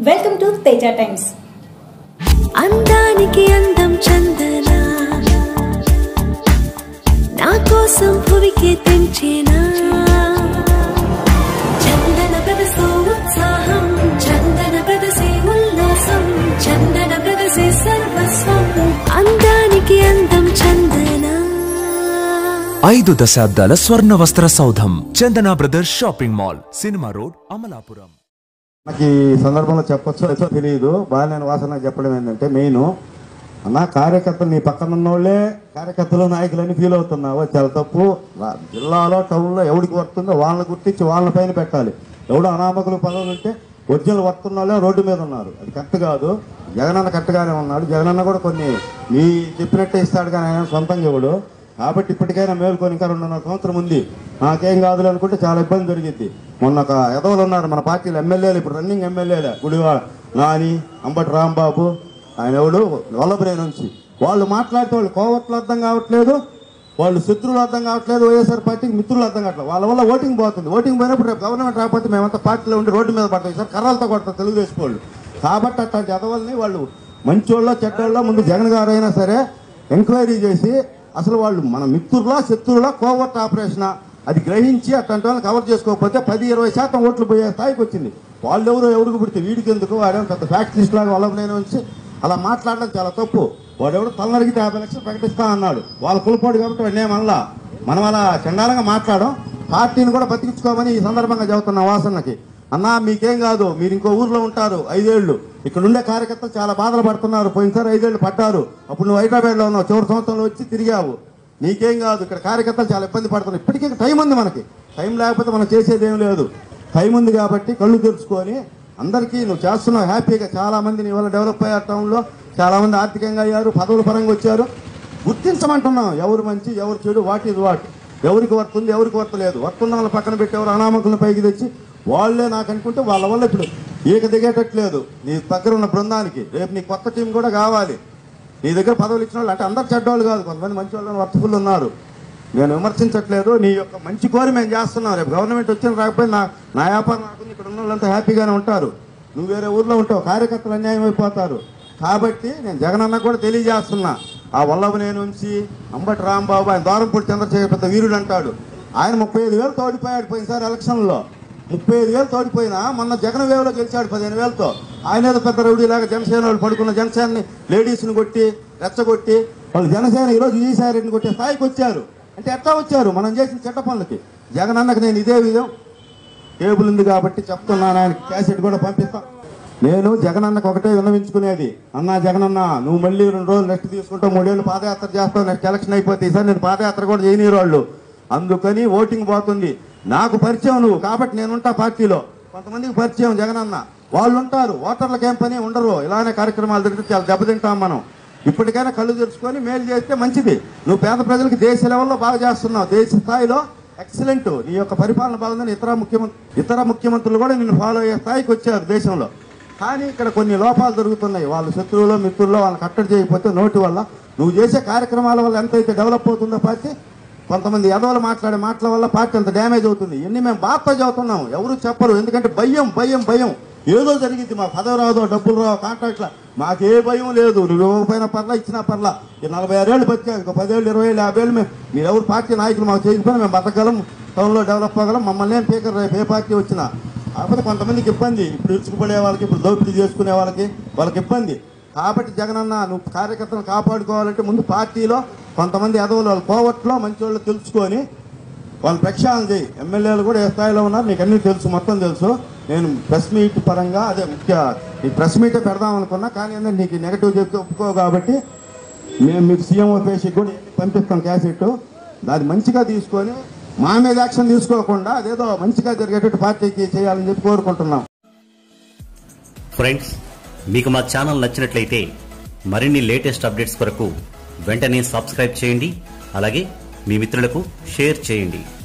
welcome to Teja times అందానికి అందం చందన నా కోసం భువికి తెంచేనా చందన ప్రదసే ఉత్సాహం చందన ప్రదసే ఉల్లాసం చందన ప్రదసే సర్వస్వం అందానికి అందం చందన ఐదు దశాబ్దాల స్వర్ణ వస్త్ర సౌధం Chandana brothers shopping mall cinema road Amalapuram నాకు ఈ సందర్భంలో చెప్పొచ్చో లేదో తెలియదు బాలినేని వాసన చెప్పడం ఏంటంటే మెయిన్ అన్న కార్యకర్తలు నీ పక్కన ఉన్నోళ్ళే కార్యకర్తలు నాయకులని ఫీల్ అవుతున్నావు అది చాలా తప్పు రా- జిల్లాలో టౌన్లో ఎవరికి వస్తుందో వాళ్ళని గుర్తించి వాళ్ళ పైన పెట్టాలి ఎవడు అనామకులు పదవులు ఉంటే ఒరిజినల్ వస్తున్న వాళ్ళే రోడ్డు మీద ఉన్నారు అది కరెక్ట్ కాదు జగనన్న కరెక్ట్గానే ఉన్నాడు జగనన్న కూడా కొన్ని మీ చెప్పినట్టే ఇస్తాడు కానీ ఆయన సొంతంగా ఇవ్వడు కాబట్టి ఇప్పటికైనా మేల్కొని ఇంకా రెండున్నర సంవత్సరం ఉంది నాకేం కాదులే అనుకుంటే చాలా ఇబ్బంది జరిగింది మొన్న ఒక ఎదవలు ఉన్నారు మన పార్టీలో ఎమ్మెల్యేలు ఇప్పుడు రన్నింగ్ ఎమ్మెల్యేలే గుడివాడ నాని అంబటి రాంబాబు ఆయన ఎవడు వల్లభరే నుంచి వాళ్ళు మాట్లాడితే వాళ్ళు కోవట్లు అర్థం కావట్లేదు వాళ్ళు శత్రువులు అర్థం కావట్లేదు వైఎస్ఆర్ పార్టీకి మిత్రులు అర్థం కావట్లేదు వాళ్ళ వల్ల ఓటింగ్ పోతుంది ఓటింగ్ పోయినప్పుడు రేపు గవర్నమెంట్ రాకపోతే మేమంతా పార్టీలో ఉండి రోడ్డు మీద పడతాం సార్ కర్రలతో కొడతాం తెలుగుదేశం వాళ్ళు కాబట్టి అట్లాంటి ఎదవల్ని వాళ్ళు మంచోళ్ళో చెడ్డోళ్ళో ముందు జగన్ గారు అయినా సరే ఎంక్వైరీ చేసి అసలు వాళ్ళు మన మిత్రులా శత్రువులా కోవర్ట్ ఆపరేషన్ అది గ్రహించి అట్లాంటి వాళ్ళని కవర్ చేసుకోకపోతే పది ఇరవై శాతం ఓట్లు పోయే స్థాయికి వచ్చింది వాళ్ళు ఎవరు ఎవరికి పుడితే వీడికి ఎందుకు వాడేమో పెద్ద ఫ్యాక్టరీస్ లాగా వాళ్ళ నేను వచ్చి అలా మాట్లాడడం చాలా తప్పు వాడెవడు తలనరిగితే యాభై లక్షలు ప్రకటిస్తా అన్నాడు వాళ్ళ కులపోడు కాబట్టి వాడిని ఏమనలా మనం అలా చండాలంగా మాట్లాడడం పార్టీని కూడా బతికించుకోమని ఈ సందర్భంగా చెబుతున్నా వాసనకి అన్నా మీకేం కాదు మీరు ఇంకో ఊర్లో ఉంటారు ఐదేళ్లు ఇక్కడ ఉండే కార్యకర్తలు చాలా బాధలు పడుతున్నారు పోయినసారి ఐదేళ్లు పడ్డారు అప్పుడు నువ్వు హైదరాబాద్లో ఉన్నావు చివరి సంవత్సరంలో వచ్చి తిరిగావు నీకేం కాదు ఇక్కడ కార్యకర్తలు చాలా ఇబ్బంది పడుతున్నారు ఇప్పటికీ టైం ఉంది మనకి టైం లేకపోతే మనం చేసేది ఏం లేదు టైం ఉంది కాబట్టి కళ్ళు తెరుచుకొని అందరికీ నువ్వు చేస్తున్నావు హ్యాపీగా చాలా మంది నీ వల్ల డెవలప్ అయ్యారు టౌన్లో చాలా మంది ఆర్థికంగా అయ్యారు పదవుల పరంగా వచ్చారు గుర్తించమంటున్నాం ఎవరు మంచి ఎవరు చెడు వాట్ ఈజ్ వాట్ ఎవరికి వర్త్ ఉంది ఎవరికి వర్త్ లేదు వర్త్ ఉన్న వాళ్ళ పక్కన పెట్టి ఎవరు అనామకులను పైకి తెచ్చి వాళ్ళే నాకు అనుకుంటే వాళ్ళ వల్ల ఇప్పుడు ఈక దిగేటట్లేదు నీ దగ్గర ఉన్న బృందానికి రేపు నీ కొత్త టీం కూడా కావాలి నీ దగ్గర పదవులు ఇచ్చిన వాళ్ళు అంటే అందరు చెడ్డవాళ్ళు కాదు కొంతమంది మంచి వాళ్ళు వర్తఫుల్ ఉన్నారు నేను విమర్శించట్లేదు నీ యొక్క మంచి కోరి మేము చేస్తున్నాం రేపు గవర్నమెంట్ వచ్చిన రాకపోతే నా నా వ్యాపారం నాకు ఇక్కడ ఉన్న వాళ్ళంతా హ్యాపీగానే ఉంటారు నువ్వు వేరే ఊర్లో ఉంటావు కార్యకర్తలు అన్యాయం అయిపోతారు కాబట్టి నేను జగనన్న కూడా తెలియజేస్తున్నా ఆ వల్లభనేని నుంచి అంబటి రాంబాబు ఆయన దూరంపూడి చంద్రశేఖర్ పెద్ద వీరుడు అంటాడు ఆయన ముప్పై ఐదు వేలు తోడిపోయాడు పోయినసారి ఎలక్షన్లో ముప్పై ఐదు వేలు తోడిపోయినా మొన్న జగన్ వేవ్లో గెలిచాడు పదిహేను వేలతో ఆయన ఏదో పెద్ద రౌడీలాగా జనసేన వాళ్ళు పడుకున్న జనసేనని లేడీస్ని కొట్టి రెచ్చగొట్టి వాళ్ళు జనసేన ఈరోజు ఈసారిని కొట్టే స్థాయికి వచ్చారు అంటే ఎట్లా వచ్చారు మనం చేసిన చెడ్డ పనులకి జగన్ అన్నకు నేను ఇదే విధం టేబుల్ ఉంది కాబట్టి చెప్తున్నాను ఆయన క్యాసెట్ కూడా పంపిస్తాం నేను జగన్ అన్నకు ఒకటే విన్నవించుకునేది అన్నా జగన్ అన్న నువ్వు మళ్ళీ రెండు రోజులు నెక్స్ట్ తీసుకుంటావు మూడేళ్ళు పాదయాత్ర చేస్తావు నెక్స్ట్ ఎలక్షన్ అయిపోతే ఈసారి నేను పాదయాత్ర కూడా చేయని వాళ్ళు అందుకని ఓటింగ్ పోతుంది నాకు పరిచయం నువ్వు కాబట్టి నేను ఉంటా పార్టీలో కొంతమందికి పరిచయం జగన్ అన్న వాళ్ళు ఉంటారు ఓటర్లకు ఏం పని ఉండరు ఇలానే కార్యక్రమాలు జరిగితే చాలా దెబ్బతింటాం మనం ఇప్పటికైనా కళ్ళు తెరుచుకొని మేలు చేస్తే మంచిది నువ్వు పేద ప్రజలకు దేశ లెవెల్లో బాగా చేస్తున్నావు దేశ స్థాయిలో ఎక్సలెంట్ నీ యొక్క పరిపాలన బాగుందని ఇతర ముఖ్యమంత్రి ఇతర ముఖ్యమంత్రులు కూడా నిన్ను ఫాలో అయ్యే స్థాయికి వచ్చారు దేశంలో కానీ ఇక్కడ కొన్ని లోపాలు జరుగుతున్నాయి వాళ్ళ శత్రువులు మిత్రుల్లో వాళ్ళని కట్టడి చేయకపోతే నోటి వల్ల నువ్వు చేసే కార్యక్రమాల వల్ల ఎంతైతే డెవలప్ అవుతుందో పార్టీ కొంతమంది ఎదవలు మాట్లాడే మాటల వల్ల పార్టీ అంత డ్యామేజ్ అవుతుంది ఇన్ని మేము బాధతో చదువుతున్నాం ఎవరు చెప్పరు ఎందుకంటే భయం భయం భయం ఏదో జరిగింది మా పదవి రాదో డబ్బులు రావు కాంట్రాక్ట్ల మాకు ఏ భయం లేదు నువ్వు ఇవ్వకపోయినా పర్లా ఇచ్చినా పర్లా ఈ నలభై ఆరేళ్ళు బతికా ఇంకో పదేళ్ళు ఇరవై ఏళ్ళు యాభై ఏళ్ళు మేము మీరు ఎవరు పార్టీ నాయకులు మాకు చేయకపోయినా మేము బతకగలం టౌన్లో డెవలప్ అవ్వగలం మమ్మల్ని ఏం పీకర్ రేపు ఏ పార్టీ వచ్చినా కాకపోతే కొంతమందికి ఇబ్బంది ఇప్పుడు ఇరుచుకుపడే వాళ్ళకి ఇప్పుడు దోపిడీ చేసుకునే వాళ్ళకి వాళ్ళకి ఇబ్బంది కాబట్టి జగనన్న నువ్వు కార్యకర్తలను కాపాడుకోవాలంటే ముందు పార్టీలో కొంతమంది ఎదవలు వాళ్ళ కోవట్లో మంచి వాళ్ళు తెలుసుకొని వాళ్ళు ప్రక్షాళన చేయి ఎమ్మెల్యేలు కూడా ఏ స్థాయిలో ఉన్నారు నీకు అన్నీ తెలుసు మొత్తం తెలుసు నేను ప్రెస్ మీట్ పరంగా అదే ముఖ్య ఈ ప్రెస్ మీటే పెడదాం అనుకున్నా కానీ ఏంటంటే నీకు నెగటివ్ చెప్తే ఒప్పుకో కాబట్టి మేము మీకు సీఎం పేషికి కూడా పంపిస్తాం క్యాసెట్ దాన్ని మంచిగా తీసుకొని మా మీద యాక్షన్ తీసుకోకుండా అదేదో మంచిగా జరిగేటట్టు పార్టీకి చేయాలని చెప్పి కోరుకుంటున్నాం ఫ్రెండ్స్ మీకు మా ఛానల్ నచ్చినట్లయితే మరిన్ని లేటెస్ట్ అప్డేట్స్ కొరకు వెంటనే సబ్స్క్రైబ్ చేయండి అలాగే మీ మిత్రులకు షేర్ చేయండి